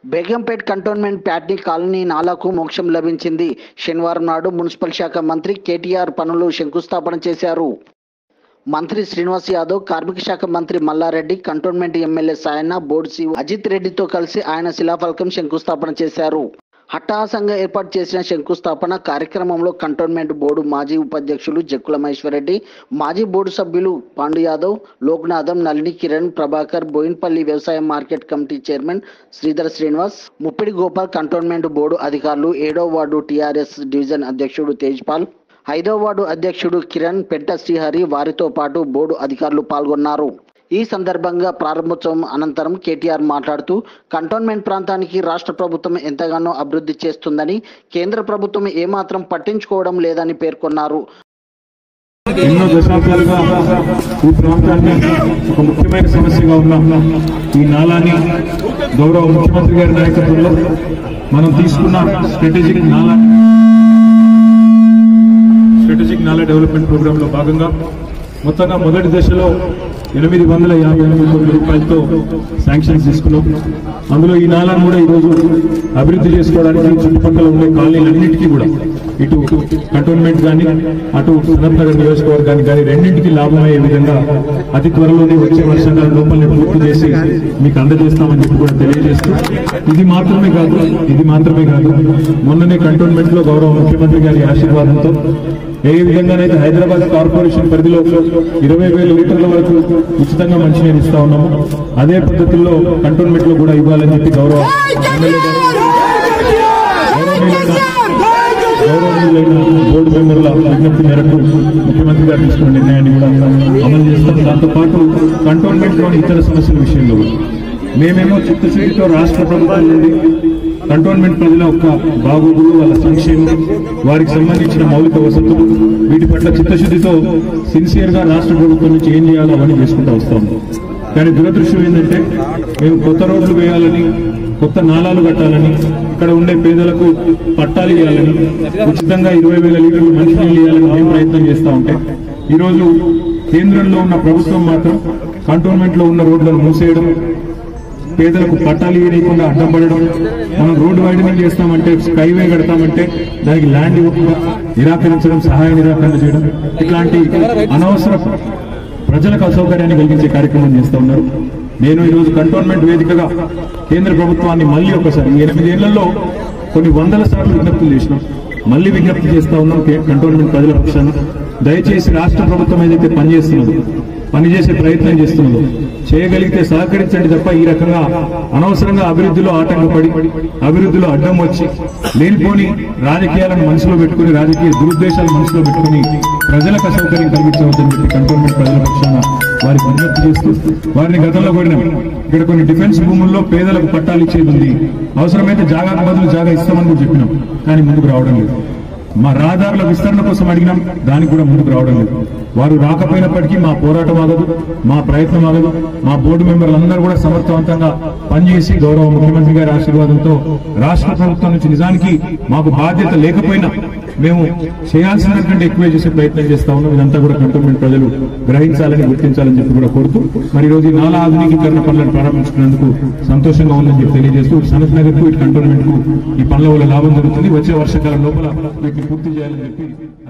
Begumpet cantonment Patny colony నాలాకు మోక్షం లభించింది శనివారం నాడు మున్సిపల్ శాఖ మంత్రి కేటీఆర్ పనులు శంకుస్థాపన చేశారు మంత్రి శ్రీనివాస్ యాదవ్ కార్మిక శాఖ మంత్రి Malla Reddy cantonment MLA Sayanna board CO Ajith రెడ్డితో కలిసి ఆయన శిలాఫలకం శంకుస్థాపన చేశారు హట్టహాసంగా ఏర్పాటు చేసిన శంకుస్థాపన కార్యక్రమంలో కంటోన్మెంట్ బోర్డు మాజీ ఉపాధ్యక్షులు జక్కుల మహేశ్వరరెడ్డి మాజీ బోర్డు సభ్యులు పాండు యాదవ్ లోక్నాథం నళిని కిరణ్ ప్రభాకర్ బోయిన్పల్లి వ్యవసాయ market committee chairman Sridhar Srinivas Muppidi Gopal cantonment board అధికారులు ఏడో వార్డు టీఆర్ఎస్ డివిజన్ అధ్యక్షుడు తేజ్పాల్ ఐదో వార్డు అధ్యక్షుడు కిరణ్ పెంట శ్రీహరి వారితో పాటు బోర్డు అధికారులు పాల్గొన్నారు ఈ సందర్భంగా ప్రారంభోత్సవం అనంతరం కేటీఆర్ మాట్లాడుతూ కంటోన్మెంట్ ప్రాంతానికి రాష్ట్ర ప్రభుత్వం ఎంతగానో అభివృద్ధి చేస్తుందని కేంద్ర ప్రభుత్వం ఏమాత్రం పట్టించుకోవడం లేదని పేర్కొన్నారు ఎన్నో దశాబ్దాలుగా ఈ ప్రాంతాన్ని ఒక ముఖ్యమైన సమస్యగా ఉన్న ఈ నాలాని గౌరవ ముఖ్యమంత్రి గారి నాయకత్వంలో మనం తీసుకున్న స్ట్రాటజిక్ నాలా స్ట్రాటజిక్ నాలా డెవలప్మెంట్ ప్రోగ్రామ్ లో భాగంగా మొత్తంగా మొదటి దశలో ఎనిమిది వందల యాభై ఎనిమిది కోట్ల రూపాయలతో శాంక్షన్స్ తీసుకున్నాం అందులో ఈ నాలాను కూడా ఈరోజు అభివృద్ధి చేసుకోవడానికి చుట్టుపక్కల ఉండే కాలనీలన్నింటికీ కూడా ఇటు కంటోన్మెంట్ కానీ అటు సునత్ నగర్ నియోజకవర్గానికి కానీ రెండింటికి లాభమయ్యే విధంగా అతి త్వరలోనే వచ్చే వర్షాకాలం లోపలనే పూర్తి చేసి మీకు అందజేస్తామని చెప్పి కూడా తెలియజేస్తూ ఇది మాత్రమే కాదు ఇది మాత్రమే కాదు మొన్ననే కంటోన్మెంట్ లో గౌరవ ముఖ్యమంత్రి గారి ఆశీర్వాదంతో ఏ విధంగానైతే హైదరాబాద్ కార్పొరేషన్ పరిధిలో ఇరవై వేల లీటర్ల వరకు ఉచితంగా మంచినీరు ఇస్తా ఉన్నాము అదే పద్ధతుల్లో కంటోన్మెంట్ లో కూడా ఇవ్వాలని చెప్పి గౌరవ ఎమ్మెల్యే గారు గౌరవనీయులైన గౌరవనీయులైన బోర్డు మెంబర్ల విజ్ఞప్తి మేరకు ముఖ్యమంత్రి గారు తీసుకున్న నిర్ణయాన్ని కూడా అమలు చేస్తాం దాంతో పాటు కంటోన్మెంట్ లోని ఇతర సమస్యల విషయంలో కూడా మేమేమో చిత్తశుద్ధితో రాష్ట్ర ప్రభుత్వం నుండి కంటోన్మెంట్ ప్రజల యొక్క బాగోగులు వాళ్ళ సంక్షేమం వారికి సంబంధించిన మౌలిక వసతులు వీటి పట్ల చిత్తశుద్ధితో సిన్సియర్ గా రాష్ట్ర ప్రభుత్వం నుంచి ఏం చేయాలో అవన్నీ చేసుకుంటూ వస్తాం కానీ దురదృష్టం ఏంటంటే మేము కొత్త రోడ్లు వేయాలని కొత్త నాలాలు కట్టాలని ఇక్కడ ఉండే పేదలకు పట్టాలు ఇవ్వాలని ఉచితంగా ఇరవై వేల లీటర్లు మంచినీళ్ళు ఇవ్వాలని మేము ప్రయత్నం చేస్తా ఉంటే ఈరోజు కేంద్రంలో ఉన్న ప్రభుత్వం మాత్రం కంటోన్మెంట్ లో ఉన్న రోడ్లను మూసేయడం పేదలకు పట్టాలు ఇవ్వకుండా అడ్డం పడడం మనం రోడ్డు వైడనింగ్ చేస్తామంటే స్కైవే కడతామంటే దానికి ల్యాండ్ ఇవ్వకుండా నిరాకరించడం సహాయ నిరాకరణ చేయడం ఇట్లాంటి అనవసర ప్రజలకు అసౌకర్యాన్ని కలిగించే కార్యక్రమం చేస్తూ ఉన్నారు నేను ఈరోజు కంటోన్మెంట్ వేదికగా కేంద్ర ప్రభుత్వాన్ని మళ్ళీ ఒకసారి ఈ ఎనిమిదేళ్లలో కొన్ని వందల సార్లు విజ్ఞప్తులు చేసినాం మళ్ళీ విజ్ఞప్తి చేస్తా ఉన్నాం కే- కంటోన్మెంట్ ప్రజల పక్షాన దయచేసి రాష్ట్ర ప్రభుత్వం ఏదైతే పనిచేస్తున్నదో పనిచేసే ప్రయత్నం చేస్తున్నదో చేయగలిగితే సహకరించండి తప్ప ఈ రకంగా అనవసరంగా అభివృద్ధిలో ఆటంకపడి అభివృద్ధిలో అడ్డం వచ్చి లేనిపోని రాజకీయాలను మనసులో పెట్టుకుని రాజకీయ దురుద్దేశాలు మనసులో పెట్టుకుని ప్రజలకు అసౌకర్యం కలిగించవద్దని చెప్పి కంటోన్మెంట్ ప్రజల పక్షాన వారికి విజ్ఞప్తి చేస్తూ వారిని గతంలో కోరినాం ఇక్కడ కొన్ని డిఫెన్స్ భూముల్లో పేదలకు పట్టాలు ఇచ్చేది ఉంది అవసరమైతే జాగాకు బదులు జాగా ఇస్తామని కూడా చెప్పినాం కానీ ముందుకు రావడం లేదు మా రహదారుల విస్తరణ కోసం అడిగినాం దానికి కూడా ముందుకు రావడం లేదు వారు రాకపోయినప్పటికీ మా పోరాటం ఆగదు మా ప్రయత్నం ఆగదు మా బోర్డు మెంబర్లందరూ కూడా సమర్థవంతంగా పనిచేసి గౌరవ ముఖ్యమంత్రి గారి ఆశీర్వాదంతో రాష్ట్ర ప్రభుత్వం నుంచి నిజానికి మాకు బాధ్యత లేకపోయినా మేము చేయాల్సినటువంటి ఎక్కువ చేసే ప్రయత్నం చేస్తా ఉన్నాం ఇదంతా కూడా కంటోన్మెంట్ ప్రజలు గ్రహించాలని గుర్తించాలని చెప్పి కూడా కోరుతూ మరి ఈ రోజు ఈ నాలా ఆధునికీకరణ పనులను ప్రారంభించుకున్నందుకు సంతోషంగా ఉందని చెప్పి తెలియజేస్తూ ఇటు సనత్ నగర్ కు ఇటు కంటోన్మెంట్ కు ఈ పనుల వల్ల లాభం జరుగుతుంది వచ్చే వర్షాకాలం లోపల వీటిని పూర్తి చేయాలని చెప్పి